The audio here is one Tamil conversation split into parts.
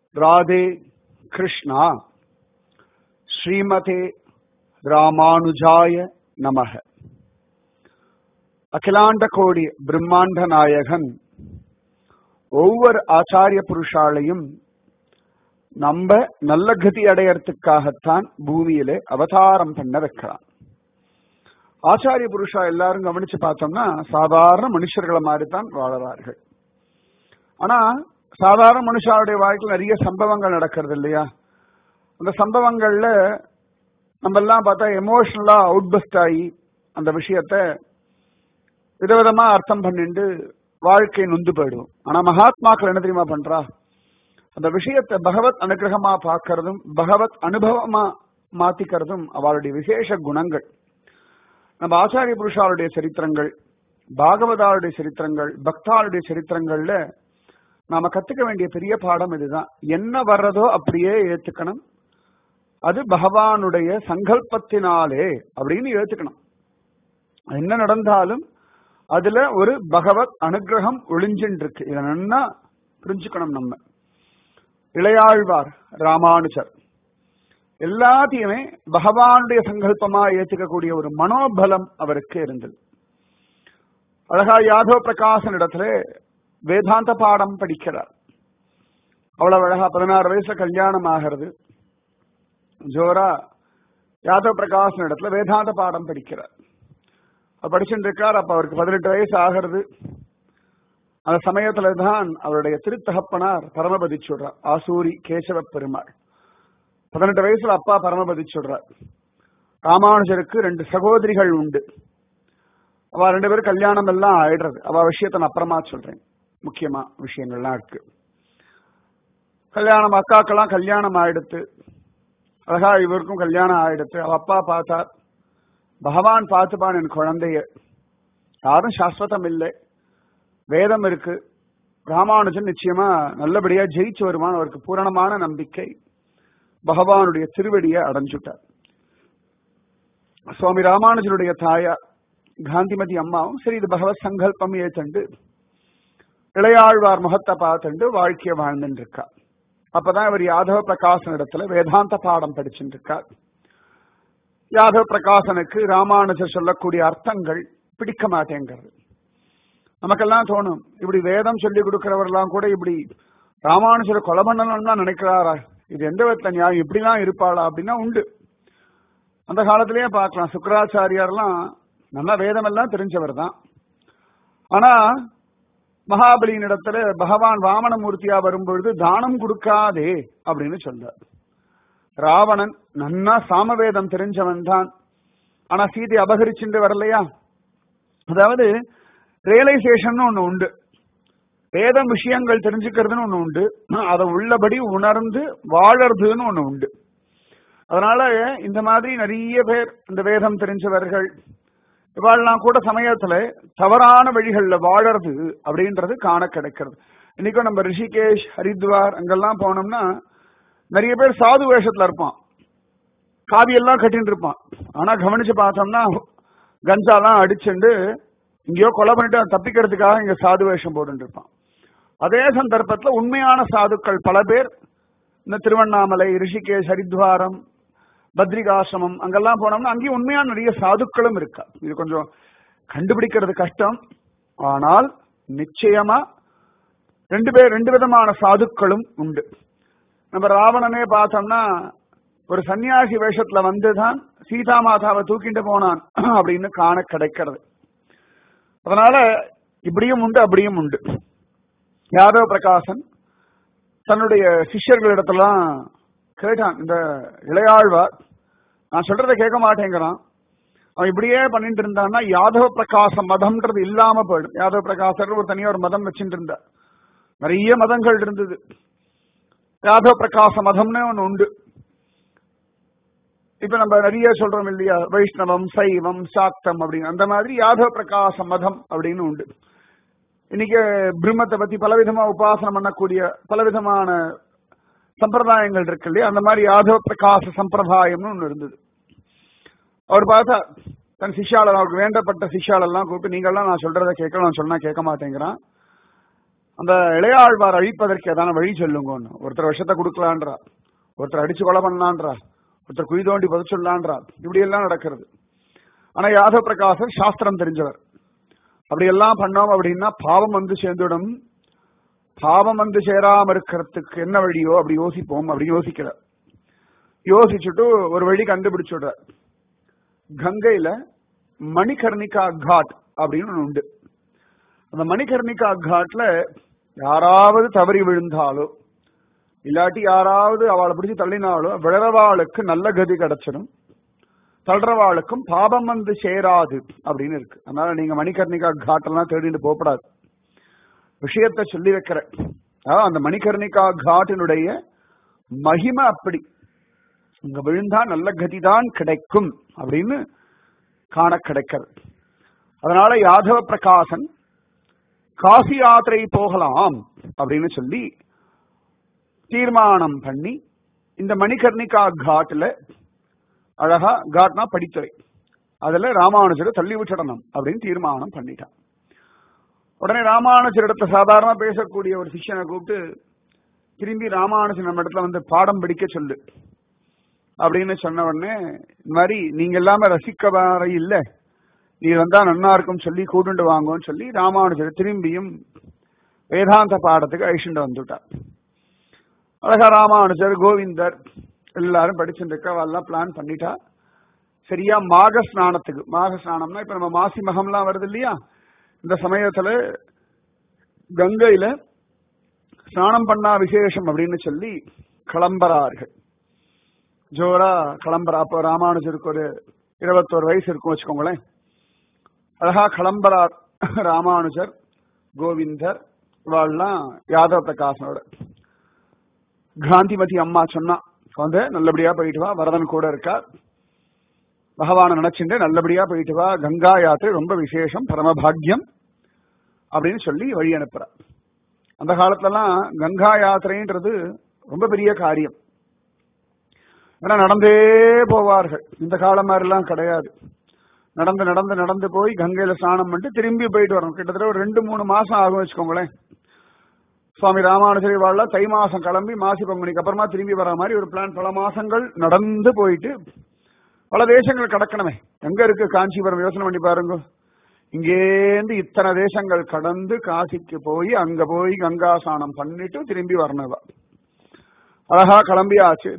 ராதே கிருஷ்ணா ஸ்ரீமதே ராமானுஜாய நமக அகிலாண்ட கோடி பிரம்மாண்ட நாயகன் ஒவ்வொரு ஆச்சாரிய புருஷாலையும் நம்ம நல்ல கதி அடையறதுக்காகத்தான் பூமியிலே அவதாரம் பண்ண வைக்கிறான் ஆச்சாரிய புருஷா எல்லாரும் கவனிச்சு பார்த்தோம்னா சாதாரண மனுஷர்களை மாதிரி தான் வாழறார்கள் ஆனா சாதாரண மனுஷாவுடைய வாழ்க்கையில் நிறைய சம்பவங்கள் நடக்கிறது இல்லையா அந்த சம்பவங்கள்ல நம்ம எல்லாம் பார்த்தா எமோஷனலா அவுட்பஸ்ட் ஆகி அந்த விஷயத்த விதவிதமா அர்த்தம் பண்ணிட்டு வாழ்க்கை நொந்து போயிடும் ஆனா மகாத்மாக்கள் என்ன தெரியுமா பண்றா அந்த விஷயத்தை பகவத் அனுகிரகமா பார்க்கறதும் பகவத் அனுபவமா மாத்திக்கிறதும் அவளுடைய விசேஷ குணங்கள் நம்ம ஆச்சாரிய புருஷாளுடைய சரித்திரங்கள் பாகவதாளுடைய சரித்திரங்கள் பக்தாளுடைய சரித்திரங்கள்ல நாம கத்துக்க வேண்டிய பெரிய பாடம் இதுதான் என்ன வர்றதோ அப்படியே ஏத்துக்கணும் அது பகவானுடைய சங்கல்பத்தினாலே அப்படின்னு ஏத்துக்கணும் என்ன நடந்தாலும் அதுல ஒரு பகவத் அனுகிரகம் ஒளிஞ்சின்னு இருக்கு இதை நன்னா புரிஞ்சுக்கணும் நம்ம இளையாழ்வார் ராமானுஜர் எல்லாத்தையுமே பகவானுடைய சங்கல்பமா ஏத்துக்கக்கூடிய ஒரு மனோபலம் அவருக்கு இருந்தது அழகா யாதவ பிரகாசன் இடத்துல வேதாந்த பாடம் படிக்கிறார் அவ்வளவு அழகா பதினாறு வயசுல கல்யாணம் ஆகிறது ஜோரா யாதவ பிரகாசன் இடத்துல வேதாந்த பாடம் படிக்கிறார் படிச்சுட்டு இருக்கார் அப்ப அவருக்கு பதினெட்டு வயசு ஆகிறது அந்த சமயத்துல தான் அவருடைய திருத்தகப்பனார் பரமபதி சொல்றார் ஆசூரி கேசவ பெருமாள் பதினெட்டு வயசுல அப்பா பரமபதி சொல்றார் ராமானுஜருக்கு ரெண்டு சகோதரிகள் உண்டு அவ ரெண்டு பேரும் கல்யாணம் எல்லாம் ஆயிடுறது அவ விஷயத்த நான் அப்புறமா சொல்றேன் முக்கியமா விஷயங்கள்லாம் இருக்கு கல்யாணம் அக்காக்கெல்லாம் கல்யாணம் ஆயிடுத்து அழகா இவருக்கும் கல்யாணம் ஆயிடுத்து அவ அப்பா பார்த்தார் பகவான் பார்த்துப்பான் என் குழந்தைய யாரும் சாஸ்வதம் இல்லை வேதம் இருக்கு ராமானுஜன் நிச்சயமா நல்லபடியா ஜெயிச்சு வருவான் அவருக்கு பூரணமான நம்பிக்கை பகவானுடைய திருவடியை அடைஞ்சுட்டார் சுவாமி ராமானுஜனுடைய தாயார் காந்திமதி அம்மாவும் சரி இது பகவத் சங்கல்பம் ஏத்தண்டு இளையாழ்வார் முகத்தை பார்த்துண்டு வாழ்க்கைய வாழ்ந்துட்டு இருக்கா அப்பதான் இவர் யாதவ பிரகாசன் இடத்துல வேதாந்த பாடம் படிச்சுட்டு இருக்கார் யாதவ பிரகாசனுக்கு ராமானுஜர் சொல்லக்கூடிய அர்த்தங்கள் பிடிக்க மாட்டேங்கிறது நமக்கெல்லாம் தோணும் இப்படி வேதம் சொல்லி கொடுக்கிறவரெல்லாம் கூட இப்படி ராமானுஜரை கொலை பண்ணணும்னு தான் நினைக்கிறாரா இது எந்த விதத்துல நியாயம் இப்படிலாம் இருப்பாளா அப்படின்னா உண்டு அந்த காலத்திலேயே பார்க்கலாம் சுக்கராச்சாரியார்லாம் நல்லா வேதம் எல்லாம் தெரிஞ்சவர் தான் ஆனா மகாபலியின் இடத்துல பகவான் வாமனமூர்த்தியா வரும்பொழுது தானம் கொடுக்காதே அப்படின்னு சொல்றார் ராவணன் நன்னா சாமவேதம் தெரிஞ்சவன் தான் ஆனா சீதை அபகரிச்சுட்டு வரலையா அதாவது ரியலைசேஷன் ஒண்ணு உண்டு வேதம் விஷயங்கள் தெரிஞ்சுக்கிறதுன்னு ஒண்ணு உண்டு அதை உள்ளபடி உணர்ந்து வாழறதுன்னு ஒண்ணு உண்டு அதனால இந்த மாதிரி நிறைய பேர் இந்த வேதம் தெரிஞ்சவர்கள் இவாள்லாம் கூட சமயத்துல தவறான வழிகள்ல வாழறது அப்படின்றது காண கிடைக்கிறது இன்னைக்கும் நம்ம ரிஷிகேஷ் ஹரித்வார் அங்கெல்லாம் போனோம்னா நிறைய பேர் சாது வேஷத்துல இருப்பான் காவியெல்லாம் கட்டின்னு இருப்பான் ஆனா கவனிச்சு பார்த்தோம்னா கஞ்சாலாம் அடிச்சுண்டு இங்கேயோ கொலை பண்ணிட்டு தப்பிக்கிறதுக்காக இங்க சாது வேஷம் போட்டு இருப்பான் அதே சந்தர்ப்பத்துல உண்மையான சாதுக்கள் பல பேர் இந்த திருவண்ணாமலை ரிஷிகேஷ் ஹரித்வாரம் பத்ரிகாசிரமம் அங்கெல்லாம் போனோம்னா அங்கேயும் உண்மையான நிறைய சாதுக்களும் இருக்கா இது கொஞ்சம் கண்டுபிடிக்கிறது கஷ்டம் ஆனால் நிச்சயமா ரெண்டு பேர் ரெண்டு விதமான சாதுக்களும் உண்டு நம்ம ராவணனே பார்த்தோம்னா ஒரு சன்னியாசி வேஷத்துல வந்துதான் சீதா மாதாவை தூக்கிட்டு போனான் அப்படின்னு காண கிடைக்கிறது அதனால இப்படியும் உண்டு அப்படியும் உண்டு யாதவ பிரகாசன் தன்னுடைய சிஷ்யர்களிடத்தெல்லாம் கேட்டான் இந்த இளையாழ்வார் நான் சொல்றதை கேட்க மாட்டேங்கிறான் அவன் இப்படியே பண்ணிட்டு இருந்தான்னா யாதவ பிரகாச மதம்ன்றது இல்லாம போயிடும் யாதவ பிரகாசர் ஒரு தனியா ஒரு மதம் வச்சுட்டு இருந்தார் நிறைய மதங்கள் இருந்தது யாதவ பிரகாச மதம்னு ஒண்ணு உண்டு இப்ப நம்ம நிறைய சொல்றோம் இல்லையா வைஷ்ணவம் சைவம் சாக்தம் அப்படின்னு அந்த மாதிரி யாதவ பிரகாச மதம் அப்படின்னு உண்டு இன்னைக்கு பிரம்மத்தை பத்தி பலவிதமா உபாசனம் பண்ணக்கூடிய பலவிதமான சம்பிரதாயங்கள் இருக்கு இல்லையா அந்த மாதிரி யாதவ பிரகாச சம்பிரதாயம்னு ஒண்ணு இருந்தது அவர் பார்த்தா தன் சிஷ்யால அவருக்கு வேண்டப்பட்ட சிஷ்யாலெல்லாம் கூப்பிட்டு நீங்கள்லாம் நான் சொல்றதை கேட்கலாம் சொன்னா கேட்க மாட்டேங்கிறான் அந்த இளையாழ்வார் அழிப்பதற்கு ஏதான வழி சொல்லுங்கன்னு ஒருத்தர் விஷத்தை கொடுக்கலான்றா ஒருத்தர் அடிச்சு கொலை பண்ணலான்றா ஒருத்தர் குழி தோண்டி புதைச்சுடலான்றா இப்படி எல்லாம் நடக்கிறது ஆனா யாதவ பிரகாசர் சாஸ்திரம் தெரிஞ்சவர் அப்படி எல்லாம் பண்ணோம் அப்படின்னா பாவம் வந்து சேர்ந்துடும் பாவம் வந்து சேராம இருக்கிறதுக்கு என்ன வழியோ அப்படி யோசிப்போம் அப்படி யோசிக்கல யோசிச்சுட்டு ஒரு வழி கண்டுபிடிச்சுடுற கங்கையில மணிகர்ணிகா காட் அப்படின்னு ஒண்ணு உண்டு அந்த மணிகர்ணிகா காட்ல யாராவது தவறி விழுந்தாலோ இல்லாட்டி யாராவது அவளை பிடிச்சு தள்ளினாலோ விழறவாளுக்கு நல்ல கதி கிடைச்சிடும் தள்ளுறவாளுக்கும் பாபம் வந்து சேராது அப்படின்னு இருக்கு அதனால நீங்க மணிகர்ணிகா காட்டெல்லாம் தேடிட்டு போகப்படாது விஷயத்த சொல்லி வைக்கிற அந்த மணிகர்ணிகா காட்டினுடைய மகிமை அப்படி இங்க விழுந்தா நல்ல கதிதான் கிடைக்கும் அப்படின்னு காண கிடைக்கிறது அதனால யாதவ பிரகாசன் காசி யாத்திரை போகலாம் அப்படின்னு சொல்லி தீர்மானம் பண்ணி இந்த மணிகர்ணிகா காட்டுல அழகா காட்னா படித்துறை அதுல ராமானுஜரை தள்ளி விட்டுடணும் அப்படின்னு தீர்மானம் பண்ணிட்டான் உடனே ராமானுஜர் இடத்துல சாதாரண பேசக்கூடிய ஒரு சிஷ்யனை கூப்பிட்டு திரும்பி ராமானுஜன் நம்ம இடத்துல வந்து பாடம் படிக்க சொல்லு அப்படின்னு சொன்ன உடனே இந்த மாதிரி நீங்க எல்லாமே ரசிக்க வர இல்ல நீ வந்தா நன்னா இருக்கும் சொல்லி கூட்டுண்டு வாங்கன்னு சொல்லி ராமானுஜர் திரும்பியும் வேதாந்த பாடத்துக்கு அழிச்சுட்டு வந்துட்டார் அழகா ராமானுஜர் கோவிந்தர் எல்லாரும் படிச்சுட்டு இருக்க எல்லாம் பிளான் பண்ணிட்டா சரியா மாக ஸ்நானத்துக்கு மாக ஸ்நானம்னா இப்ப நம்ம மாசி மகம்லாம் வருது இல்லையா இந்த சமயத்துல கங்கையில ஸ்நானம் பண்ணா விசேஷம் அப்படின்னு சொல்லி கிளம்புறார்கள் ஜோரா கிளம்புறா அப்போ ராமானுஜருக்கு ஒரு இருபத்தோரு வயசு இருக்கும் வச்சுக்கோங்களேன் அழகா கிளம்புறார் ராமானுஜர் கோவிந்தர் இவாள்லாம் யாதவ பிரகாசனோட காந்திமதி அம்மா சொன்னா வந்து நல்லபடியா போயிட்டு வா வரதன் கூட இருக்கா பகவான நினைச்சுட்டு நல்லபடியா போயிட்டு வா கங்கா யாத்திரை ரொம்ப விசேஷம் பரமபாகியம் அப்படின்னு சொல்லி வழி அனுப்புறா அந்த காலத்துலலாம் கங்கா யாத்திரைன்றது ரொம்ப பெரிய காரியம் ஏன்னா நடந்தே போவார்கள் இந்த காலம் மாதிரிலாம் கிடையாது நடந்து நடந்து நடந்து போய் கங்கையில ஸ்நானம் பண்ணிட்டு திரும்பி போயிட்டு வரணும் கிட்டத்தட்ட ஒரு ரெண்டு மூணு மாசம் ஆகும் வச்சுக்கோங்களேன் சுவாமி ராமானுஜரி வாழ தை மாசம் கிளம்பி மாசி பங்குனிக்கு அப்புறமா திரும்பி வர மாதிரி ஒரு பிளான் பல மாசங்கள் நடந்து போயிட்டு பல தேசங்கள் கடக்கணுமே எங்க இருக்கு காஞ்சிபுரம் யோசனை பண்ணி பாருங்க இங்கேருந்து இத்தனை தேசங்கள் கடந்து காசிக்கு போய் அங்க போய் கங்கா ஸ்நானம் பண்ணிட்டு திரும்பி வரணுவா அழகா கிளம்பியாச்சு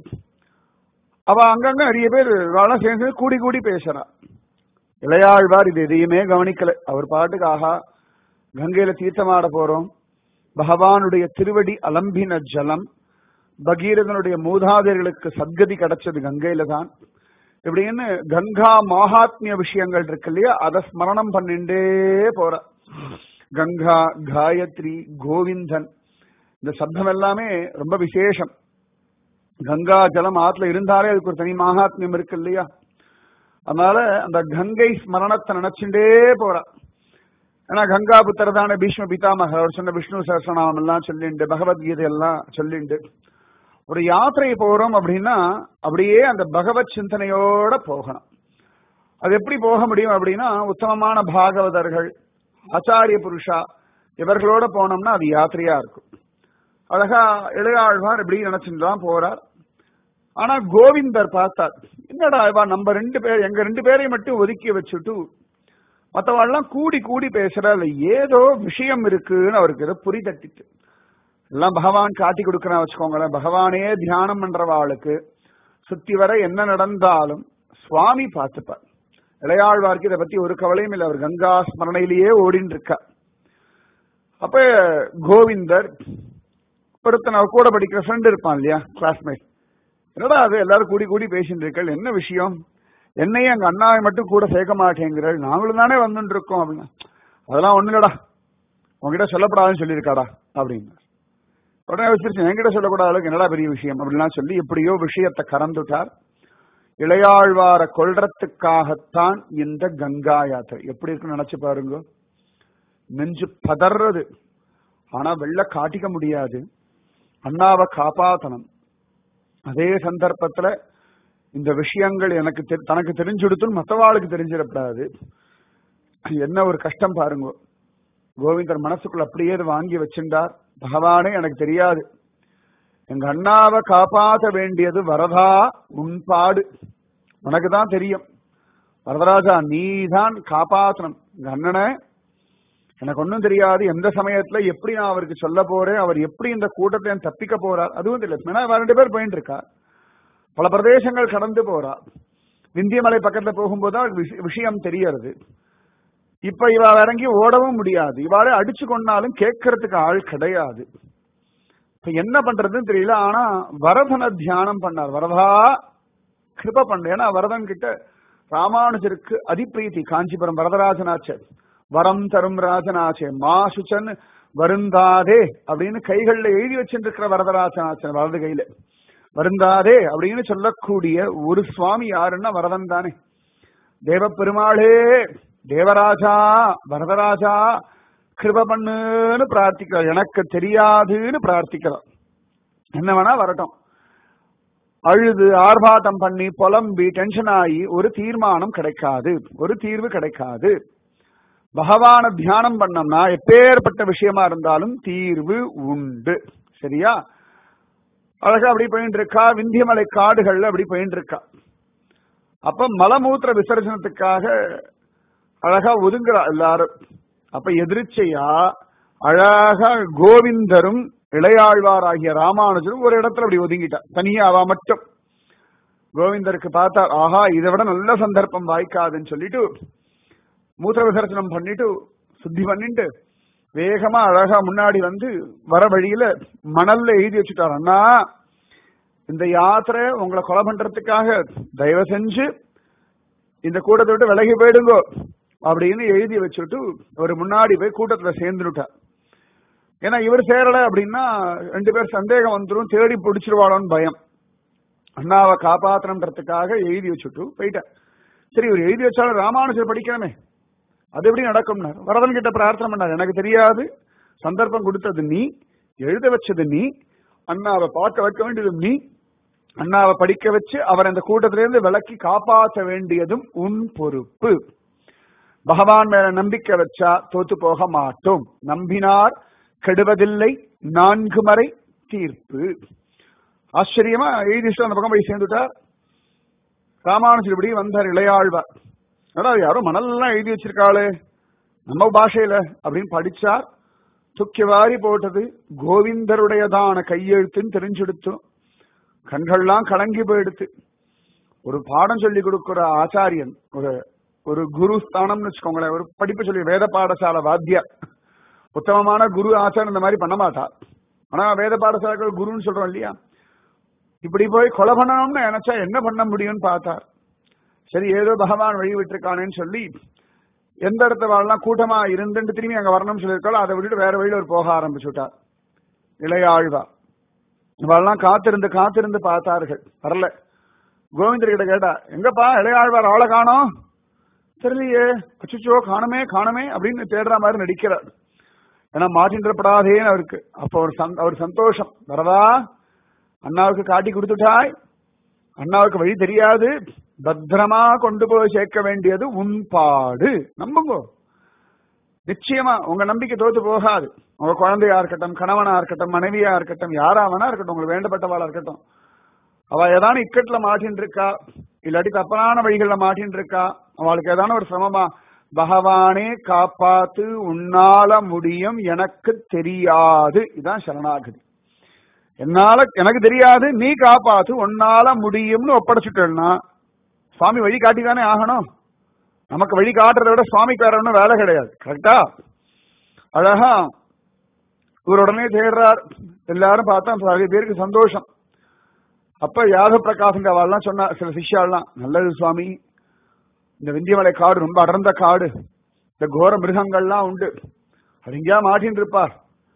அவ அங்கங்க நிறைய பேர் வாழ சேர்ந்து கூடி கூடி பேசுறா இளையாழ்வார் இது எதையுமே கவனிக்கல அவர் பாட்டுக்கு ஆஹா கங்கையில தீர்த்தமாட போறோம் பகவானுடைய திருவடி அலம்பின ஜலம் பகீரதனுடைய மூதாதையர்களுக்கு சத்கதி கிடைச்சது கங்கையில தான் இப்படின்னு கங்கா மகாத்மிய விஷயங்கள் இருக்கு இல்லையா அதை ஸ்மரணம் பண்ணிண்டே போற கங்கா காயத்ரி கோவிந்தன் இந்த சப்தம் எல்லாமே ரொம்ப விசேஷம் கங்கா ஜலம் ஆத்துல இருந்தாலே அதுக்கு ஒரு தனி மகாத்மியம் இருக்கு இல்லையா அதனால அந்த கங்கை ஸ்மரணத்தை நினைச்சுட்டே போறா ஏன்னா கங்கா புத்தர் தானே பீஷ்ம பிதாமக அவர் சொன்ன விஷ்ணு சகசநாமம் எல்லாம் சொல்லிண்டு பகவத்கீதை எல்லாம் சொல்லிண்டு ஒரு யாத்திரை போறோம் அப்படின்னா அப்படியே அந்த பகவத் சிந்தனையோட போகணும் அது எப்படி போக முடியும் அப்படின்னா உத்தமமான பாகவதர்கள் ஆச்சாரிய புருஷா இவர்களோட போனோம்னா அது யாத்திரையா இருக்கும் அழகா இளையாழ்வார் இப்படி நினைச்சுட்டு தான் போறார் ஆனா கோவிந்தர் பார்த்தார் என்னடா இவா நம்ம ரெண்டு பேர் எங்க ரெண்டு பேரையும் மட்டும் ஒதுக்கி வச்சுட்டு மற்றவாள்லாம் கூடி கூடி பேசுற அதுல ஏதோ விஷயம் இருக்குன்னு அவருக்கு ஏதோ புரி தட்டிட்டு எல்லாம் பகவான் காட்டி கொடுக்கறான் வச்சுக்கோங்களேன் பகவானே தியானம் பண்றவாளுக்கு சுத்தி வர என்ன நடந்தாலும் சுவாமி பார்த்துப்பார் இளையாழ்வார்க்கு இதை பத்தி ஒரு கவலையும் இல்லை அவர் கங்கா ஸ்மரணையிலேயே ஓடின்னு இருக்கா அப்ப கோவிந்தர் ஒருத்தன் அவர் கூட படிக்கிற ஃப்ரெண்ட் இருப்பான் இல்லையா கிளாஸ்மேட் என்னடா அது எல்லாரும் கூடி கூடி பேசிட்டு இருக்கள் என்ன விஷயம் என்னையும் எங்க அண்ணாவை மட்டும் கூட சேர்க்க மாட்டேங்கிறாள் நாங்களும் தானே வந்துட்டு இருக்கோம் அப்படின்னா அதெல்லாம் ஒண்ணு இல்லடா உங்ககிட்ட சொல்லப்படாதுன்னு சொல்லியிருக்காடா அப்படின்னு உடனே வச்சிருச்சு என்கிட்ட சொல்லக்கூடாத அளவுக்கு என்னடா பெரிய விஷயம் அப்படின்லாம் சொல்லி எப்படியோ விஷயத்தை கறந்துட்டார் இளையாழ்வார கொல்றதுக்காகத்தான் இந்த கங்கா யாத்திரை எப்படி இருக்குன்னு நினைச்சு பாருங்க நெஞ்சு பதறது ஆனா வெள்ள காட்டிக்க முடியாது அண்ணாவை காப்பாத்தணும் அதே சந்தர்ப்பத்துல இந்த விஷயங்கள் எனக்கு தெ- தனக்கு தெரிஞ்சுடுத்துன்னு மற்றவாளுக்கு தெரிஞ்சிடக்கூடாது என்ன ஒரு கஷ்டம் பாருங்க கோவிந்தர் மனசுக்குள்ள அப்படியே இதை வாங்கி வச்சிருந்தார் பகவானே எனக்கு தெரியாது எங்க அண்ணாவை காப்பாற்ற வேண்டியது வரதா உன்பாடு உனக்கு தான் தெரியும் வரதராஜா நீ தான் காப்பாற்றணும் எங்க அண்ணனை எனக்கு ஒன்றும் தெரியாது எந்த சமயத்துல எப்படி நான் அவருக்கு சொல்ல போறேன் அவர் எப்படி இந்த கூட்டத்தை என் தப்பிக்க போறார் அதுவும் தெரியல ஏன்னா இவ ரெண்டு பேர் போயிட்டு இருக்கா பல பிரதேசங்கள் கடந்து போறா விந்தியமலை பக்கத்துல போகும்போது தான் அவருக்கு விஷ- விஷயம் தெரியறது இப்ப இவ இறங்கி ஓடவும் முடியாது இவாளே அடிச்சு கொண்டாலும் கேட்கறதுக்கு ஆள் கிடையாது இப்ப என்ன பண்றதுன்னு தெரியல ஆனா வரதனை தியானம் பண்ணார் வரதா கிருப பண்ண ஏன்னா வரதன் கிட்ட ராமானுஜருக்கு அதிப்பிரீத்தி காஞ்சிபுரம் வரதராஜனாச்சே வரம் தரும் ராஜனாச்சே மா சுச்சன் வருந்தாதே அப்படின்னு கைகள்ல எழுதி வச்சுருக்கிற வரதராஜனாச்சன் வலது கையில வருந்தாதே அப்படின்னு சொல்லக்கூடிய ஒரு சுவாமி யாருன்னா வரதன் தானே தேவ பெருமாளே தேவராஜா வரதராஜா கிருப பண்ணுன்னு பிரார்த்திக்கிறார் எனக்கு தெரியாதுன்னு பிரார்த்திக்கிறார் என்ன வேணா வரட்டும் அழுது ஆர்ப்பாட்டம் பண்ணி புலம்பி டென்ஷன் ஆகி ஒரு தீர்மானம் கிடைக்காது ஒரு தீர்வு கிடைக்காது பகவான தியானம் பண்ணோம்னா எப்பேற்பட்ட விஷயமா இருந்தாலும் தீர்வு உண்டு சரியா அழகா அப்படி போயிட்டு இருக்கா விந்தியமலை காடுகள்ல அப்படி போயிட்டு இருக்கா அப்ப மலமூத்திர விசர்ஜனத்துக்காக அழகா ஒதுங்குறா எல்லாரும் அப்ப எதிர்ச்சையா அழகா கோவிந்தரும் இளையாழ்வார் ஆகிய ராமானுஜரும் ஒரு இடத்துல அப்படி ஒதுங்கிட்டா தனியா அவ மட்டும் கோவிந்தருக்கு பார்த்தா ஆஹா இதை விட நல்ல சந்தர்ப்பம் வாய்க்காதுன்னு சொல்லிட்டு மூத்திர விசர்ஜனம் பண்ணிட்டு சுத்தி பண்ணிட்டு வேகமா அழகா முன்னாடி வந்து வர வழியில மணல்ல எழுதி வச்சுட்டார் அண்ணா இந்த யாத்திரை உங்களை கொலை பண்றதுக்காக தயவு செஞ்சு இந்த கூட்டத்தை விட்டு விலகி போயிடுங்கோ அப்படின்னு எழுதி வச்சுட்டு அவர் முன்னாடி போய் கூட்டத்துல சேர்ந்துட்டார் ஏன்னா இவர் சேரல அப்படின்னா ரெண்டு பேர் சந்தேகம் வந்துடும் தேடி பிடிச்சிருவாளோன்னு பயம் அண்ணாவை காப்பாத்தணுன்றதுக்காக எழுதி வச்சுட்டு போயிட்டார் சரி இவர் எழுதி வச்சாலும் ராமானுஜர் படிக்கணுமே அது எப்படி நடக்கும்னார் வரதன் கிட்ட பிரார்த்தனை பண்ணார் எனக்கு தெரியாது சந்தர்ப்பம் கொடுத்தது நீ எழுத வச்சது நீ அண்ணாவை பார்க்க வைக்க வேண்டியது நீ அண்ணாவை படிக்க வச்சு அவர் அந்த கூட்டத்திலிருந்து விலக்கி காப்பாற்ற வேண்டியதும் உன் பொறுப்பு பகவான் மேல நம்பிக்கை வச்சா தோத்து போக மாட்டோம் நம்பினார் கெடுவதில்லை நான்கு மறை தீர்ப்பு ஆச்சரியமா எழுதிட்டு அந்த பக்கம் போய் சேர்ந்துட்டார் ராமானுஜர் இப்படி வந்தார் இளையாழ்வார் அதாவது யாரோ மணல்லாம் எழுதி வச்சிருக்காளே நம்ம பாஷையில அப்படின்னு படிச்சார் துக்கி வாரி போட்டது கோவிந்தருடையதான கையெழுத்துன்னு தெரிஞ்செடுத்தோம் கண்கள்லாம் கலங்கி போயிடுத்து ஒரு பாடம் சொல்லி கொடுக்கிற ஆச்சாரியன் ஒரு ஒரு குரு ஸ்தானம்னு வச்சுக்கோங்களேன் ஒரு படிப்பு சொல்லி வேத பாடசாலை வாத்தியா உத்தமமான குரு ஆச்சாரம் இந்த மாதிரி பண்ண மாட்டா ஆனா வேத பாடசாலைகள் குருன்னு சொல்றோம் இல்லையா இப்படி போய் கொலை பண்ணணும்னு நினைச்சா என்ன பண்ண முடியும்னு பார்த்தார் சரி ஏதோ பகவான் வழி விட்டுருக்கானேன்னு சொல்லி எந்த இடத்த வாழலாம் கூட்டமா இருந்துட்டு திரும்பி அங்க வரணும்னு சொல்லியிருக்காளோ அதை விட்டுட்டு வேற வழியில ஒரு போக ஆரம்பிச்சு விட்டார் இளையாழ்வா இவெல்லாம் காத்திருந்து காத்திருந்து பார்த்தார்கள் வரல கோவிந்தர் கிட்ட கேட்டா எங்கப்பா இளையாழ்வார் ஆளை காணோம் தெரியலையே அச்சுச்சோ காணுமே காணுமே அப்படின்னு தேடுற மாதிரி நடிக்கிறார் ஏன்னா மாற்றின்றப்படாதேன்னு அவருக்கு அப்போ அவர் சந்- அவர் சந்தோஷம் வரதா அண்ணாவுக்கு காட்டி கொடுத்துட்டாய் அண்ணாவுக்கு வழி தெரியாது பத்திரமா கொண்டு போய் சேர்க்க வேண்டியது உன் பாடு நம்புங்கோ நிச்சயமா உங்க நம்பிக்கை தோத்து போகாது உங்க குழந்தையா இருக்கட்டும் கணவனா இருக்கட்டும் மனைவியா இருக்கட்டும் யாரா வேணா இருக்கட்டும் உங்களுக்கு வேண்டப்பட்டவாளா இருக்கட்டும் அவ ஏதான இக்கட்டுல மாட்டின்னு இருக்கா இல்லாட்டி தப்பான வழிகள்ல மாட்டின்னு இருக்கா அவளுக்கு ஏதான ஒரு சிரமமா பகவானே காப்பாத்து உன்னால முடியும் எனக்கு தெரியாது இதான் சரணாகதி என்னால எனக்கு தெரியாது நீ காப்பாத்து உன்னால முடியும்னு ஒப்படைச்சுட்டேன்னா சுவாமி வழி காட்டி தானே ஆகணும் நமக்கு வழி காட்டுறதை விட சுவாமிக்கு வேற ஒன்றும் வேலை கிடையாது கரெக்டா அழகா இவர் உடனே தேடுறார் எல்லாரும் பார்த்தா நிறைய பேருக்கு சந்தோஷம் அப்ப யாக பிரகாசங்க அவள்லாம் சொன்னா சில சிஷ்யாலாம் நல்லது சுவாமி இந்த விந்தியமலை காடு ரொம்ப அடர்ந்த காடு இந்த கோர மிருகங்கள்லாம் உண்டு அது எங்கேயா மாட்டின்னு இருப்பார்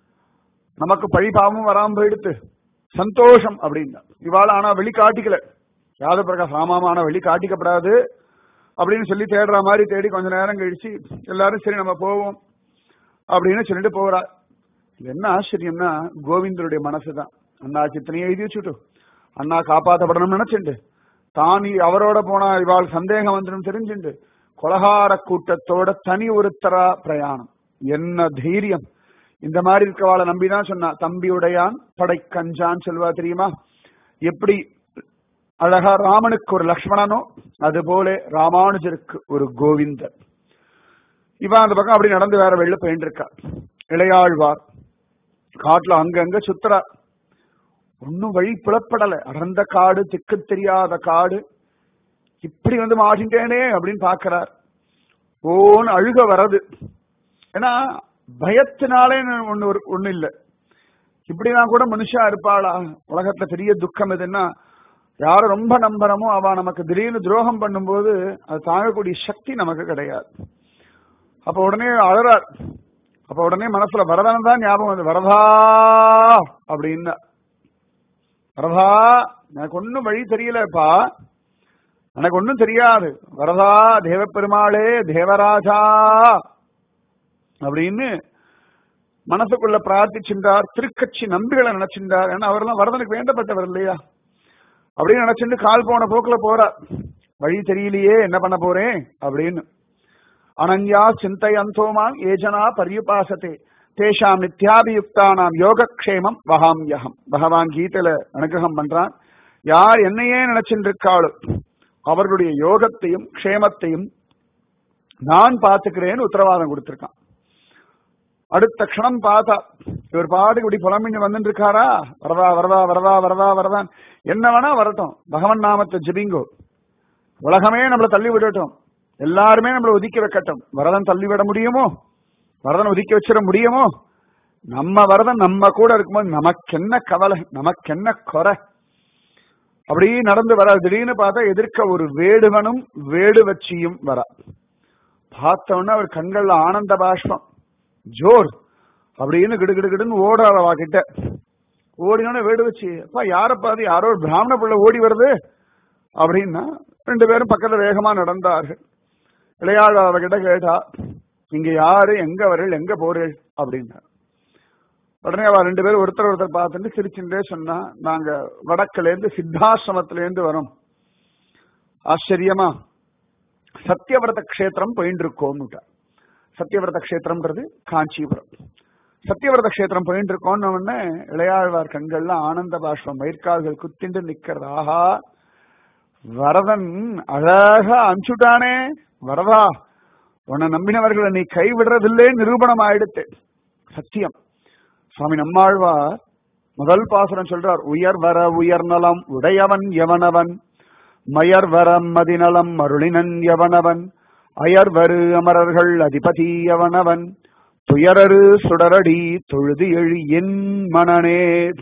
நமக்கு பழி பாவமும் வராம போயிடுத்து சந்தோஷம் அப்படின்னா இவாள் ஆனா வெளி காட்டிக்கல யாதவ பிரகாஷ் ஆமாமா ஆனா வெளி காட்டிக்கப்படாது அப்படின்னு சொல்லி தேடுற மாதிரி தேடி கொஞ்ச நேரம் கழிச்சு எல்லாரும் சரி நம்ம போவோம் அப்படின்னு சொல்லிட்டு போறா இது என்ன ஆச்சரியம்னா கோவிந்தருடைய மனசுதான் அண்ணா சித்தனையை எழுதி வச்சுட்டு அண்ணா காப்பாற்றப்படணும்னு நினைச்சுண்டு தான் இ- அவரோட போனா இவாள் சந்தேகம் வந்துடும் தெரிஞ்சுண்டு கொலகார கூட்டத்தோட தனி ஒருத்தரா பிரயாணம் என்ன தைரியம் இந்த மாதிரி இருக்கவாளை நம்பிதான் சொன்னா தம்பி உடையான் படை கஞ்சான் சொல்வா தெரியுமா எப்படி அழகா ராமனுக்கு ஒரு லக்ஷ்மணனோ அது போல ராமானுஜருக்கு ஒரு கோவிந்தர் இவன் அந்த பக்கம் அப்படி நடந்து வேற வெளில போயிட்டு இருக்கா இளையாழ்வார் காட்டுல அங்கங்க சுத்துறா ஒன்னும் வழி புலப்படல அடர்ந்த காடு திக்கு தெரியாத காடு இப்படி வந்து மாட்டிட்டேனே அப்படின்னு பாக்குறார் ஓன்னு அழுக வரது ஏன்னா பயத்தினாலே ஒண்ணு ஒரு- ஒண்ணு இல்ல இப்படிதான் கூட மனுஷா இருப்பாளா உலகத்துல பெரிய துக்கம் எதுன்னா யாரை ரொம்ப நம்புறமோ அவ நமக்கு திடீர்னு துரோகம் பண்ணும்போது அது தாங்கக்கூடிய சக்தி நமக்கு கிடையாது அப்ப உடனே அழறார் அப்ப உடனே மனசுல வரதன் தான் ஞாபகம் வந்து வரதா அப்படின்னா வரதா எனக்கு ஒன்னும் வழி தெரியலப்பா எனக்கு ஒன்னும் தெரியாது வரதா தேவப்பெருமாளே தேவராஜா அப்படின்னு மனசுக்குள்ள பிரார்த்திச்சின்றார் திருக்கட்சி நம்பிகளை நினைச்சிருந்தார் ஏன்னா அவரெல்லாம் வரதனுக்கு வேண்டப்பட்டவர் இல்லையா அப்படின்னு நினைச்சிட்டு கால் போன போக்குல போறார் வழி தெரியலையே என்ன பண்ண போறேன் அப்படின்னு அனன்யா சிந்தையந்தோமாம் ஏஜனா பரியுபாசத்தே தேஷாம் நித்யாபியுக்தானாம் யோகக்ஷேமம் வகாம்யகம் பகவான் கீதையில அனுகிரகம் பண்றான் யார் என்னையே நினைச்சிட்டு இருக்காளோ அவர்களுடைய யோகத்தையும் க்ஷேமத்தையும் நான் பார்த்துக்கிறேன்னு உத்தரவாதம் கொடுத்திருக்கான் அடுத்த க்ஷணம் பார்த்தா இவர் பாட்டுக்கு இப்படி புலம்பின்னு வந்துட்டு இருக்காரா வரதா வரதா வரதா வரதா வரதான் என்ன வேணா வரட்டும் பகவன் நாமத்தை ஜெபிங்கோ உலகமே நம்மள தள்ளி விடட்டும் எல்லாருமே நம்மள ஒதுக்கி வைக்கட்டும் வரதன் தள்ளி விட முடியுமோ வரதன் ஒதுக்கி வச்சிட முடியுமோ நம்ம வரதன் நம்ம கூட இருக்கும்போது நமக்கு என்ன கவலை நமக்கு என்ன குறை அப்படி நடந்து வர திடீர்னு பார்த்தா எதிர்க்க ஒரு வேடுவனும் வேடுவச்சியும் வர பார்த்தோன்னா அவர் கண்கள்ல ஆனந்த பாஷ்பம் ஜோர் அப்படின்னு கிடு கிடு கிடுன்னு ஓடுறாரவா கிட்ட ஓடினோட வேடு வச்சு அப்பா யாரப்பா அது யாரோ ஒரு பிராமண பிள்ளை ஓடி வருது அப்படின்னா ரெண்டு பேரும் பக்கத்துல வேகமா நடந்தார்கள் இளையாள் அவ கிட்ட கேட்டா இங்க யாரு எங்க வரீள் எங்க போறீள் அப்படின்னா உடனே அவ ரெண்டு பேரும் ஒருத்தர் ஒருத்தர் பார்த்துட்டு சிரிச்சுட்டே சொன்னா நாங்க வடக்குல இருந்து சித்தாசிரமத்துல இருந்து வரோம் ஆச்சரியமா சத்தியவிரத கஷேத்திரம் போயிட்டு இருக்கோம்னுட்டா சத்தியவிரத கஷேத்திரம்ன்றது காஞ்சிபுரம் சத்தியவிரத கஷேத்திரம் போயிட்டு இருக்கோம்னு உடனே இளையாழ்வார் கண்கள்ல ஆனந்த பாஷ்பம் மயிர்கால்கள் குத்திண்டு நிக்கிறது ஆஹா வரதன் அழகா அனுப்பிச்சுட்டானே வரதா உன்னை நம்பினவர்களை நீ கைவிடுறதில்லே நிரூபணம் ஆயிடுத்து சத்தியம் சுவாமி நம்மாழ்வார் முதல் பாசுரம் சொல்றார் உயர் வர உயர் நலம் உடையவன் எவனவன் மயர் வரம் மதிநலம் அருளினன் எவனவன் அயர்வரு அமரர்கள் அதிபதி எவனவன் துயரரு சுடரடி தொழுது எழு என் மனனே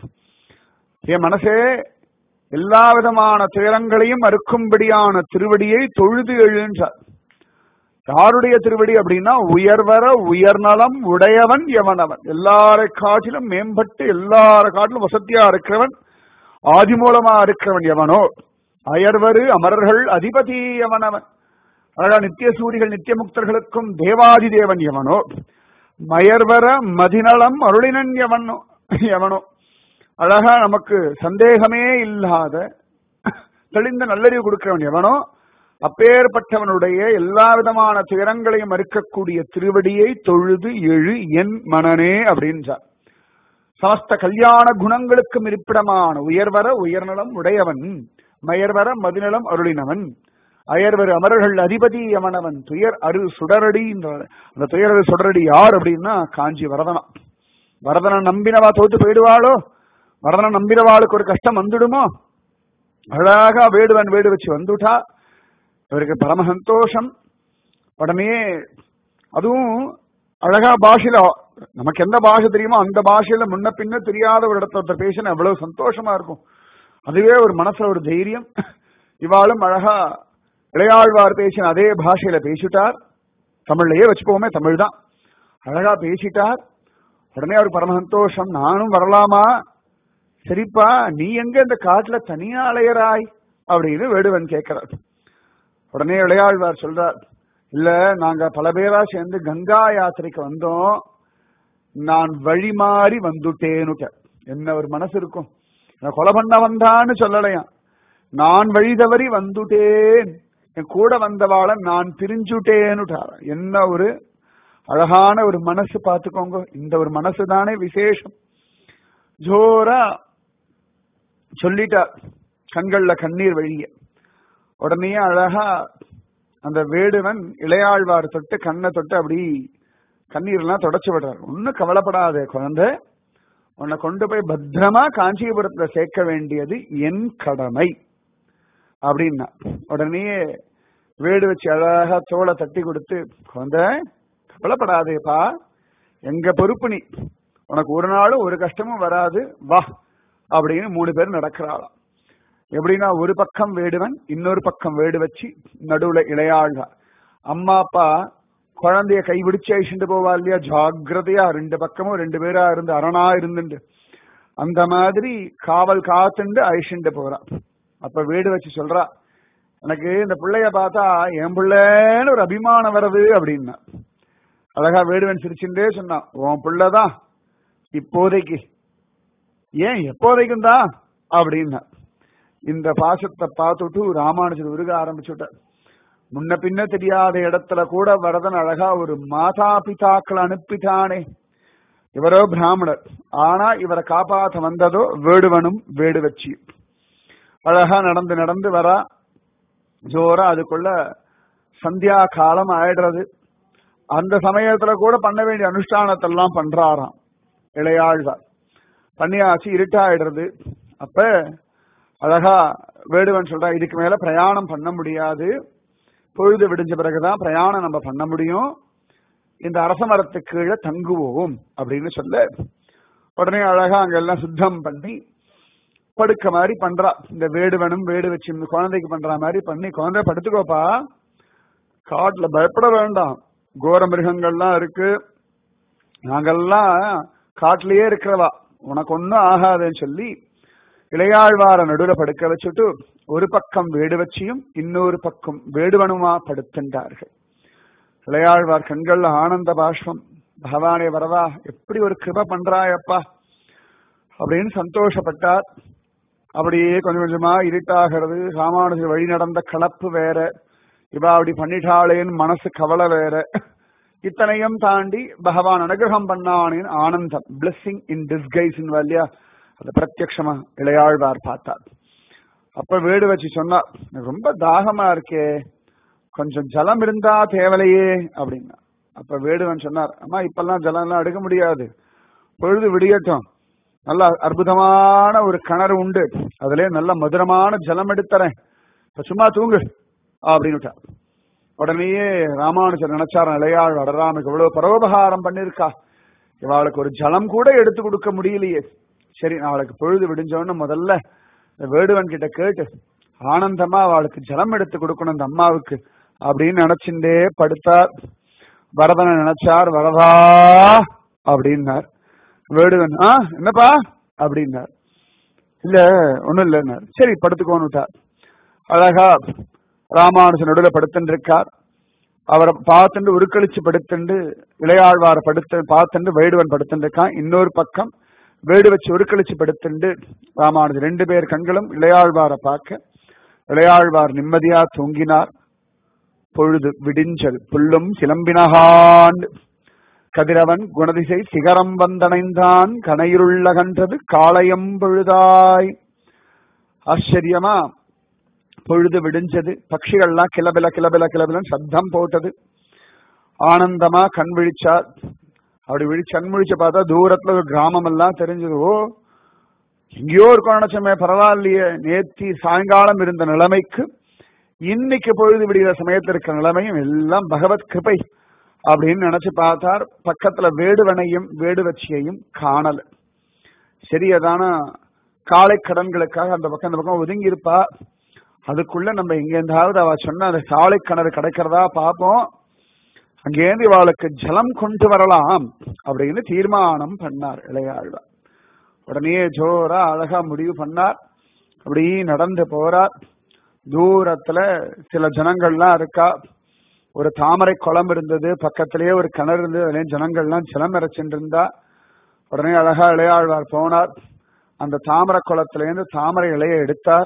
என் மனசே எல்லா விதமான துயரங்களையும் அறுக்கும்படியான திருவடியை தொழுது எழுன்றார் யாருடைய திருவடி அப்படின்னா உயர்வர உயர்நலம் உடையவன் எவனவன் எல்லாரை காட்டிலும் மேம்பட்டு எல்லார காட்டிலும் வசதியா இருக்கிறவன் ஆதிமூலமா இருக்கிறவன் எவனோ அயர்வரு அமரர்கள் அதிபதி எவனவன் அழகா நித்திய சூரிகள் நித்திய முக்தர்களுக்கும் தேவாதி தேவன் எவனோ மயர்வர மதிநலம் அருளினன் எவனோ எவனோ அழகா நமக்கு சந்தேகமே இல்லாத தெளிந்த நல்லறிவு கொடுக்கிறவன் எவனோ அப்பேற்பட்டவனுடைய எல்லா விதமான துயரங்களையும் மறுக்கக்கூடிய திருவடியை தொழுது எழு என் மனனே அப்படின்றார் சமஸ்த கல்யாண குணங்களுக்கும் இருப்பிடமான உயர்வர உயர்நலம் உடையவன் மயர்வர மதிநலம் அருளினவன் அயர்வரு அமரர்கள் அதிபதி எவனவன் துயர் அரு சுடரடி அந்த துயர் அரு சுடரடி யார் அப்படின்னா காஞ்சி வரதனா வரதனை நம்பினவா தோத்து போயிடுவாளோ வரதனை நம்பினவாளுக்கு ஒரு கஷ்டம் வந்துடுமோ அழகா வேடுவன் வேடு வச்சு வந்துட்டா இவருக்கு பரம சந்தோஷம் உடனே அதுவும் அழகா பாஷையில நமக்கு எந்த பாஷை தெரியுமோ அந்த பாஷையில முன்ன பின்ன தெரியாத ஒரு இடத்துல ஒருத்தர் பேசினா எவ்வளவு சந்தோஷமா இருக்கும் அதுவே ஒரு மனசுல ஒரு தைரியம் இவாளும் அழகா இளையாழ்வார் பேசின அதே பாஷையில பேசிட்டார் தமிழ்லயே வச்சுப்போமே தமிழ் தான் அழகா பேசிட்டார் உடனே அவருக்கு பரம சந்தோஷம் நானும் வரலாமா சரிப்பா நீ எங்க இந்த காட்டுல தனியா அலையறாய் அப்படின்னு வேடுவன் கேட்கிறார் உடனே இளையாழ்வார் சொல்றார் இல்ல நாங்க பல பேரா சேர்ந்து கங்கா யாத்திரைக்கு வந்தோம் நான் வழி மாறி வந்துட்டேனுட்ட என்ன ஒரு மனசு இருக்கும் என்ன கொலை பண்ண வந்தான்னு சொல்லலையா நான் வழி தவறி வந்துட்டேன் என் கூட வந்தவாள நான் பிரிஞ்சுட்டேன்னுட்டார் என்ன ஒரு அழகான ஒரு மனசு பார்த்துக்கோங்க இந்த ஒரு மனசு தானே விசேஷம் ஜோரா சொல்லிட்டார் கண்கள்ல கண்ணீர் வழிய உடனே அழகா அந்த வேடுவன் இளையாழ்வார் தொட்டு கண்ணை தொட்டு அப்படி கண்ணீர்லாம் தொடச்சு விடுறார் ஒன்னும் கவலைப்படாத குழந்தை உன்னை கொண்டு போய் பத்திரமா காஞ்சிபுரத்துல சேர்க்க வேண்டியது என் கடமை அப்படின்னா உடனே வேடு வச்சு அழகா தோலை தட்டி கொடுத்து குழந்தை கவலைப்படாதேப்பா எங்க பொறுப்பு நீ உனக்கு ஒரு நாளும் ஒரு கஷ்டமும் வராது வா அப்படின்னு மூணு பேர் நடக்கிறாளாம் எப்படின்னா ஒரு பக்கம் வேடுவன் இன்னொரு பக்கம் வேடு வச்சு நடுவுல இளையாழ்வா அம்மா அப்பா குழந்தைய கைபிடிச்சு அழிச்சுட்டு போவா இல்லையா ஜாகிரதையா ரெண்டு பக்கமும் ரெண்டு பேரா இருந்து அரணா இருந்துண்டு அந்த மாதிரி காவல் காத்துண்டு அழிச்சுட்டு போறா அப்ப வீடு வச்சு சொல்றா எனக்கு இந்த பிள்ளைய பார்த்தா என் பிள்ளைன்னு ஒரு அபிமானம் வருது அப்படின்னா அழகா வேடுவன் சிரிச்சுட்டே சொன்னான் உன் பிள்ளைதான் இப்போதைக்கு ஏன் எப்போதைக்கும் தான் அப்படின்னா இந்த பாசத்தை பார்த்துட்டு ராமானுஜர் உருக ஆரம்பிச்சுட்டார் முன்ன பின்ன தெரியாத இடத்துல கூட வரதன் அழகா ஒரு மாதா பிதாக்கள் அனுப்பிட்டானே இவரோ பிராமணர் ஆனா இவரை காப்பாத்த வந்ததோ வேடுவனும் வேடு வச்சு அழகா நடந்து நடந்து வரா ஜோரா அதுக்குள்ள சந்தியா காலம் ஆயிடுறது அந்த சமயத்துல கூட பண்ண வேண்டிய அனுஷ்டானத்தெல்லாம் பண்றாராம் இளையாழ்வார் பண்ணியாச்சு இருட்டாயிடுறது அப்ப அழகா வேடுவன் சொல்றா இதுக்கு மேல பிரயாணம் பண்ண முடியாது பொழுது விடிஞ்ச பிறகுதான் பிரயாணம் நம்ம பண்ண முடியும் இந்த அரச மரத்துக்கு கீழே தங்குவோம் அப்படின்னு சொல்ல உடனே அழகா அங்க எல்லாம் சுத்தம் பண்ணி படுக்க மாதிரி பண்றா இந்த வேடுவனும் வேடு வச்சு இந்த குழந்தைக்கு பண்ற மாதிரி பண்ணி குழந்தை படுத்துக்கோப்பா காட்டுல பயப்பட வேண்டாம் கோர மிருகங்கள்லாம் இருக்கு நாங்கெல்லாம் காட்டிலேயே இருக்கிறவா உனக்கு ஒன்னும் ஆகாதுன்னு சொல்லி இளையாழ்வார நடுவில் படுக்க வச்சுட்டு ஒரு பக்கம் வேடு வச்சியும் இன்னொரு பக்கம் வேடுவனுமா படுத்துட்டார்கள் இளையாழ்வார் கண்கள்ல ஆனந்த பாஷ்பம் பகவானே வரவா எப்படி ஒரு கிருப பண்றாயப்பா அப்படின்னு சந்தோஷப்பட்டார் அப்படியே கொஞ்சம் கொஞ்சமா இருட்டாகிறது ராமானுஜர் வழி நடந்த கலப்பு வேற இவ அப்படி பண்ணிட்டாளேன்னு மனசு கவலை வேற இத்தனையும் தாண்டி பகவான் அனுகிரகம் பண்ணானின் ஆனந்தம் பிளஸ்ஸிங் இன் டிஸ்கைஸ் இல்லையா அது பிரத்யக்ஷமா இளையாழ்வார் பார்த்தார் அப்ப வீடு வச்சு சொன்னார் எனக்கு ரொம்ப தாகமா இருக்கே கொஞ்சம் ஜலம் இருந்தா தேவலையே அப்படின்னா அப்ப வேடுவன் சொன்னார் அம்மா இப்பெல்லாம் ஜலம் எல்லாம் எடுக்க முடியாது பொழுது விடியட்டும் நல்ல அற்புதமான ஒரு கிணறு உண்டு அதுல நல்ல மதுரமான ஜலம் எடுத்துறேன் இப்ப சும்மா தூங்கு அப்படின்னு உடனேயே ராமானுஜர் நினைச்சார் நிலையாள் வடராமுக்கு இவ்வளவு பரோபகாரம் பண்ணிருக்கா இவாளுக்கு ஒரு ஜலம் கூட எடுத்து கொடுக்க முடியலையே சரி நாளைக்கு பொழுது விடிஞ்சோன்னு முதல்ல இந்த வேடுவன் கிட்ட கேட்டு ஆனந்தமா அவளுக்கு ஜலம் எடுத்து கொடுக்கணும் இந்த அம்மாவுக்கு அப்படின்னு நினைச்சுட்டே படுத்தார் வரதனை நினைச்சார் வரதா அப்படின்னார் வேடுவன் ஆ என்னப்பா அப்படின்னார் இல்ல ஒண்ணும் இல்லைன்னார் சரி படுத்துக்கோன்னு விட்டார் அழகா ராமானுஜன் நடுவில் படுத்துட்டு இருக்கார் அவரை பார்த்துட்டு உருக்களிச்சு படுத்துண்டு இளையாழ்வார படுத்து பார்த்துட்டு வேடுவன் படுத்துட்டு இருக்கான் இன்னொரு பக்கம் வேடு வச்சு உருக்களிச்சு படுத்துண்டு ராமானுஜர் ரெண்டு பேர் கண்களும் இளையாழ்வார பார்க்க இளையாழ்வார் நிம்மதியா தூங்கினார் பொழுது விடிஞ்சல் புல்லும் சிலம்பினகான் கதிரவன் குணதிசை சிகரம் வந்தணைந்தான் கனையிருள்ள கன்றது காளையம் பொழுதாய் ஆச்சரியமா பொழுது விடிஞ்சது பட்சிகள்லாம் கிளபில கிளபில கிளபிலன்னு சப்தம் போட்டது ஆனந்தமா கண் விழிச்சார் அப்படி விழிச்சு கண் விழிச்சு பார்த்தா தூரத்துல ஒரு கிராமம் எல்லாம் தெரிஞ்சது ஓ எங்கேயோ இருக்கும் நினைச்சமே பரவாயில்லையே நேத்தி சாயங்காலம் இருந்த நிலைமைக்கு இன்னைக்கு பொழுது விடுகிற சமயத்தில் இருக்கிற நிலைமையும் எல்லாம் பகவத் கிருபை அப்படின்னு நினைச்சு பார்த்தார் பக்கத்துல வேடுவனையும் வேடுவச்சியையும் காணல சரி அதான காலை கடன்களுக்காக அந்த பக்கம் அந்த பக்கம் ஒதுங்கி இருப்பா அதுக்குள்ள நம்ம எங்க இருந்தாவது அவ சொன்ன அந்த சாலை கிணறு கிடைக்கிறதா பார்ப்போம் அங்கேருந்து இவாளுக்கு ஜலம் கொண்டு வரலாம் அப்படின்னு தீர்மானம் பண்ணார் இளையாழ்வார் உடனே ஜோரா அழகா முடிவு பண்ணார் அப்படி நடந்து போறார் தூரத்துல சில ஜனங்கள்லாம் இருக்கா ஒரு தாமரை குளம் இருந்தது பக்கத்திலேயே ஒரு கிணறு இருந்தது அதுலயும் ஜனங்கள்லாம் ஜலம் இறைச்சிட்டு இருந்தா உடனே அழகா இளையாழ்வார் போனார் அந்த தாமரை குளத்திலேருந்து தாமரை இலையை எடுத்தார்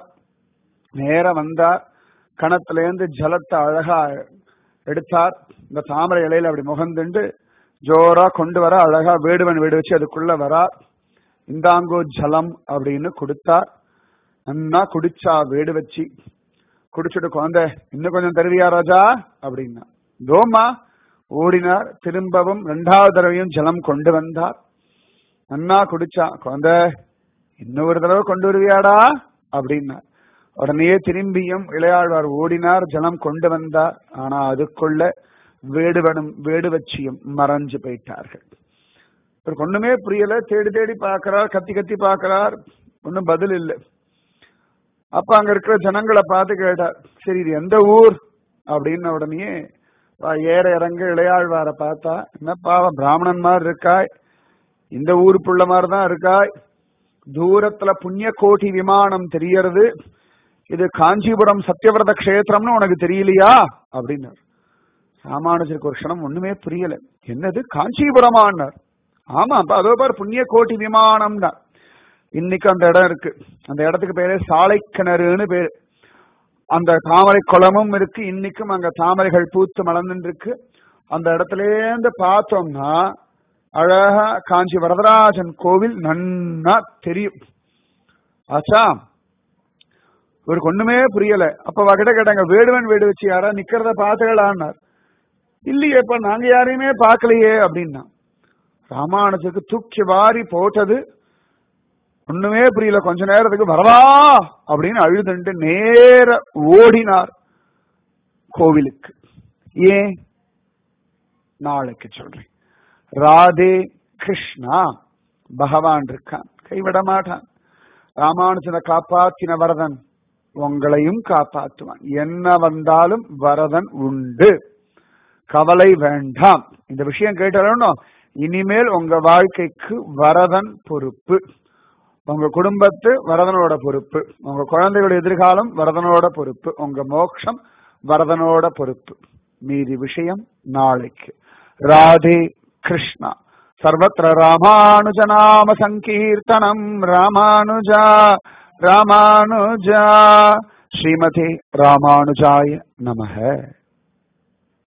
நேர வந்தார் கணத்திலேருந்து ஜலத்தை அழகா எடுத்தார் இந்த தாமரை இலையில அப்படி முகந்துண்டு ஜோரா கொண்டு வர அழகா வேடுவன் வீடு வச்சு அதுக்குள்ள வரா இந்தாங்கோ ஜலம் அப்படின்னு கொடுத்தார் நன்னா குடிச்சா வேடு வச்சு குடிச்சிட்டு குழந்தை இன்னும் கொஞ்சம் தருவியா ராஜா அப்படின்னா தோமா ஓடினார் திரும்பவும் ரெண்டாவது தடவையும் ஜலம் கொண்டு வந்தார் நன்னா குடிச்சா குழந்தை இன்னொரு தடவை கொண்டு வருவியாடா அப்படின்னா உடனே திரும்பியும் இளையாழ்வார் ஓடினார் ஜலம் கொண்டு வந்தார் ஆனா அதுக்குள்ள வேடுவனும் வேடுவச்சியும் மறைஞ்சு போயிட்டார்கள் இவருக்கு ஒண்ணுமே புரியல தேடி தேடி பார்க்கிறார் கத்தி கத்தி பார்க்கிறார் ஒன்னும் பதில் இல்லை அப்ப அங்க இருக்கிற ஜனங்களை பார்த்து கேட்டார் சரி இது எந்த ஊர் அப்படின்னு உடனே ஏற இறங்க இளையாழ்வார பார்த்தா என்னப்பா பிராமணன் மாதிரி இருக்காய் இந்த ஊர் புள்ள மாதிரி தான் இருக்காய் தூரத்துல புண்ணிய கோட்டி விமானம் தெரியறது இது காஞ்சிபுரம் சத்தியவிரத கஷேத்திரம்னு உனக்கு தெரியலையா அப்படின்னார் ராமானுஜருக்கு ஒரு க்ஷணம் ஒண்ணுமே புரியல என்னது காஞ்சிபுரமான்னார் ஆமா அப்ப அதோ பார் புண்ணிய கோட்டி விமானம் தான் இன்னைக்கு அந்த இடம் இருக்கு அந்த இடத்துக்கு பேரு சாலை கிணறுன்னு பேரு அந்த தாமரை குளமும் இருக்கு இன்னைக்கும் அங்க தாமரைகள் பூத்து மலர்ந்து இருக்கு அந்த இடத்துல இருந்து பார்த்தோம்னா அழகா காஞ்சி வரதராஜன் கோவில் நன்னா தெரியும் ஆச்சா இவருக்கு ஒண்ணுமே புரியல அப்ப வகிட்ட கேட்டாங்க வேடுவன் வீடு வச்சு யாரா நிக்கிறத பாத்துக்கலான்னார் இல்லையே இப்ப நாங்க யாரையுமே பார்க்கலையே அப்படின்னா ராமானுஜருக்கு தூக்கி வாரி போட்டது ஒண்ணுமே புரியல கொஞ்ச நேரத்துக்கு வரவா அப்படின்னு அழுதுண்டு நேர ஓடினார் கோவிலுக்கு ஏன் நாளைக்கு சொல்றேன் ராதே கிருஷ்ணா பகவான் இருக்கான் கைவிட மாட்டான் ராமானுஜனை காப்பாத்தின வரதன் உங்களையும் காப்பாற்றுவான் என்ன வந்தாலும் வரதன் உண்டு கவலை வேண்டாம் இந்த விஷயம் கேட்டாலும் இனிமேல் உங்க வாழ்க்கைக்கு வரதன் பொறுப்பு உங்க குடும்பத்து வரதனோட பொறுப்பு உங்க குழந்தைகளோட எதிர்காலம் வரதனோட பொறுப்பு உங்க மோட்சம் வரதனோட பொறுப்பு மீதி விஷயம் நாளைக்கு ராதே கிருஷ்ணா சர்வத்திர ராமானுஜநாம சங்கீர்த்தனம் ராமானுஜா ராமானுஜா ஸ்ரீமதி ராமானுஜாய நமக